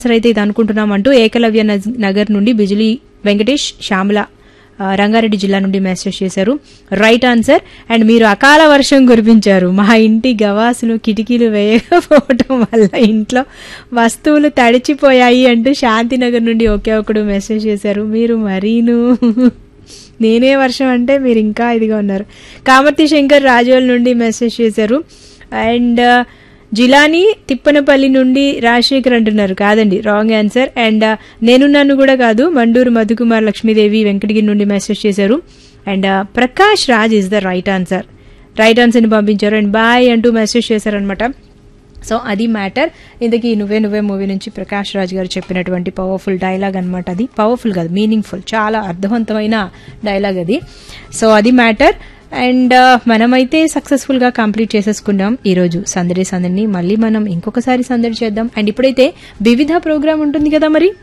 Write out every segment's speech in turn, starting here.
సరే అయితే ఇది అనుకుంటున్నాం అంటూ ఏకలవ్య నజ్- నగర్ నుండి బిజిలీ వెంకటేష్ శ్యామల ఆ, రంగారెడ్డి జిల్లా నుండి మెసేజ్ చేశారు రైట్ ఆన్సర్ అండ్ మీరు అకాల వర్షం కురిపించారు మా ఇంటి గవాసులు కిటికీలు వేయకపోవటం వల్ల ఇంట్లో వస్తువులు తడిచిపోయాయి అంటూ శాంతినగర్ నుండి ఒకే ఒకడు మెసేజ్ చేశారు మీరు మరీను నేనే వర్షం అంటే మీరు ఇంకా ఇదిగా ఉన్నారు కామర్తి శంకర్ రాజోల్ నుండి మెసేజ్ చేశారు అండ్ జిలాని తిప్పనపల్లి నుండి రాజశేఖర్ అంటున్నారు కాదండి రాంగ్ ఆన్సర్ అండ్ నేను నన్ను కూడా కాదు మండూరు మధుకుమార్ లక్ష్మీదేవి వెంకటగిరి నుండి మెసేజ్ చేశారు and Prakash Raj is the right answer right ఆన్సర్ని పంపించారు అండ్ బాయ్ అంటూ మెసేజ్ చేశారనమాట సో అది మ్యాటర్ ఇంతకీ నువ్వే నువ్వే మూవీ నుంచి ప్రకాష్ రాజ్ గారు చెప్పినటువంటి పవర్ఫుల్ డైలాగ్ అనమాట అది పవర్ఫుల్ కాదు మీనింగ్ఫుల్ చాలా అర్థవంతమైన డైలాగ్ అది సో అది మ్యాటర్ అండ్ మనమైతే సక్సెస్ఫుల్ గా కంప్లీట్ చేసేసుకున్నాం ఈ రోజు సందడి సందడిని మళ్ళీ మనం ఇంకొకసారి సందడి చేద్దాం అండ్ ఇప్పుడైతే వివిధ ప్రోగ్రామ్ ఉంటుంది కదా మరి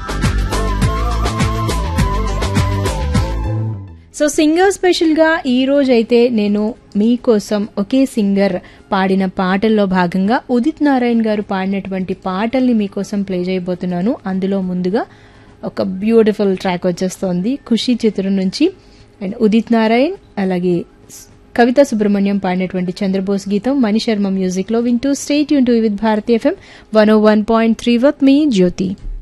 సో సింగర్ స్పెషల్ గా ఈ రోజు అయితే నేను మీకోసం ఒకే సింగర్ పాడిన పాటల్లో భాగంగా ఉదిత్ నారాయణ్ గారు పాడినటువంటి పాటల్ని మీకోసం ప్లే చేయబోతున్నాను అందులో ముందుగా ఒక బ్యూటిఫుల్ ట్రాక్ వచ్చేస్తోంది ఖుషి చిత్రం నుంచి అండ్ ఉదిత్ నారాయణ్ అలాగే కవిత సుబ్రహ్మణ్యం పాడినటువంటి చంద్రబోస్ గీతం మణి శర్మ మ్యూజిక్ లో వింటూ స్టేట్ యూన్ to with Bharati FM one O one point three with me Jyothi